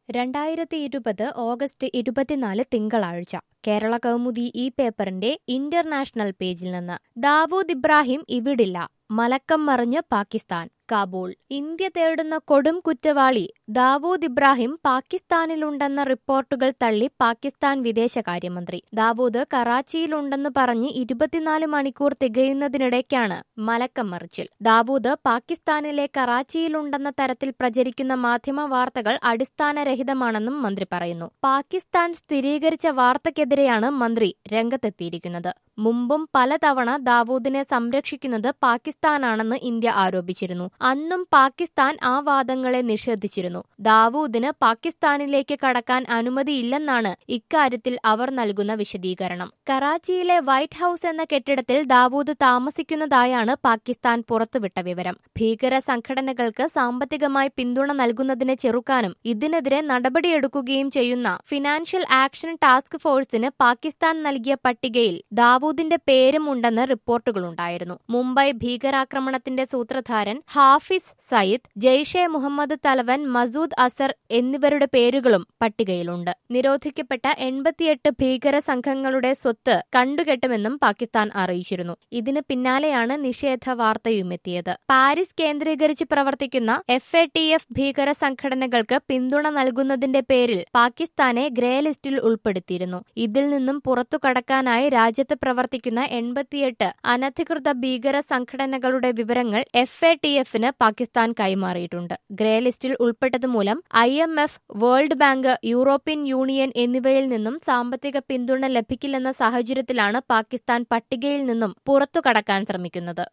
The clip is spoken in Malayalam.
രണ്ടായിരത്തി ഇരുപത് ഓഗസ്റ്റ് ഇരുപത്തിനാല് തിങ്കളാഴ്ച കേരള കൗമുദി ഈ പേപ്പറിന്റെ ഇന്റർനാഷണൽ പേജിൽ നിന്ന് ദാവൂദ് ഇബ്രാഹിം ഇവിടില്ല മലക്കം മറിഞ്ഞ് പാകിസ്ഥാൻ കാബൂൾ ഇന്ത്യ തേടുന്ന കൊടും കുറ്റവാളി ദാവൂദ് ഇബ്രാഹിം പാകിസ്ഥാനിലുണ്ടെന്ന റിപ്പോർട്ടുകൾ തള്ളി പാകിസ്ഥാൻ വിദേശകാര്യമന്ത്രി ദാവൂദ് കറാച്ചിയിലുണ്ടെന്ന് പറഞ്ഞ് ഇരുപത്തിനാല് മണിക്കൂർ തികയുന്നതിനിടയ്ക്കാണ് മലക്കം മറിച്ചിൽ ദാവൂദ് പാകിസ്ഥാനിലെ കറാച്ചിയിലുണ്ടെന്ന തരത്തിൽ പ്രചരിക്കുന്ന മാധ്യമ വാർത്തകൾ അടിസ്ഥാനരഹിതമാണെന്നും മന്ത്രി പറയുന്നു പാകിസ്ഥാൻ സ്ഥിരീകരിച്ച വാർത്തയ്ക്കെതിരെയാണ് മന്ത്രി രംഗത്തെത്തിയിരിക്കുന്നത് മുമ്പും പലതവണ ദാവൂദിനെ സംരക്ഷിക്കുന്നത് പാകിസ്ഥാനാണെന്ന് ഇന്ത്യ ആരോപിച്ചിരുന്നു അന്നും പാകിസ്ഥാൻ ആ വാദങ്ങളെ നിഷേധിച്ചിരുന്നു ദാവൂദിന് പാകിസ്ഥാനിലേക്ക് കടക്കാൻ അനുമതിയില്ലെന്നാണ് ഇക്കാര്യത്തിൽ അവർ നൽകുന്ന വിശദീകരണം കറാച്ചിയിലെ വൈറ്റ് ഹൌസ് എന്ന കെട്ടിടത്തിൽ ദാവൂദ് താമസിക്കുന്നതായാണ് പാകിസ്ഥാൻ പുറത്തുവിട്ട വിവരം ഭീകര സംഘടനകൾക്ക് സാമ്പത്തികമായി പിന്തുണ നൽകുന്നതിനെ ചെറുക്കാനും ഇതിനെതിരെ നടപടിയെടുക്കുകയും ചെയ്യുന്ന ഫിനാൻഷ്യൽ ആക്ഷൻ ടാസ്ക് ഫോഴ്സിന് പാകിസ്ഥാൻ നൽകിയ പട്ടികയിൽ ദാവൂദിന്റെ പേരും ഉണ്ടെന്ന് റിപ്പോർട്ടുകളുണ്ടായിരുന്നു മുംബൈ ഭീകരാക്രമണത്തിന്റെ സൂത്രധാരൻ ഹാഫിസ് സയ്യിദ് ജെയ്ഷെ മുഹമ്മദ് തലവൻ മസൂദ് അസർ എന്നിവരുടെ പേരുകളും പട്ടികയിലുണ്ട് നിരോധിക്കപ്പെട്ട എൺപത്തിയെട്ട് ഭീകര സംഘങ്ങളുടെ സ്വത്ത് കണ്ടുകെട്ടുമെന്നും പാകിസ്ഥാൻ അറിയിച്ചിരുന്നു ഇതിന് പിന്നാലെയാണ് നിഷേധ വാർത്തയുമെത്തിയത് പാരീസ് കേന്ദ്രീകരിച്ച് പ്രവർത്തിക്കുന്ന എഫ് എ ടി എഫ് ഭീകര സംഘടനകൾക്ക് പിന്തുണ നൽകുന്നതിന്റെ പേരിൽ പാകിസ്ഥാനെ ഗ്രേ ലിസ്റ്റിൽ ഉൾപ്പെടുത്തിയിരുന്നു ഇതിൽ നിന്നും പുറത്തു കടക്കാനായി രാജ്യത്ത് പ്രവർത്തിക്കുന്ന എൺപത്തിയെട്ട് അനധികൃത ഭീകര സംഘടനകളുടെ വിവരങ്ങൾ എഫ് എ ടി എഫിന് പാകിസ്ഥാൻ കൈമാറിയിട്ടുണ്ട് ഗ്രേ ലിസ്റ്റിൽ ഉൾപ്പെട്ടതുമൂലം I M F world bank European union എന്നിവയിൽ നിന്നും സാമ്പത്തിക പിന്തുണ ലഭിക്കില്ലെന്ന സാഹചര്യത്തിലാണ് പാകിസ്ഥാൻ പട്ടികയിൽ നിന്നും പുറത്തു കടക്കാൻ ശ്രമിക്കുന്നത്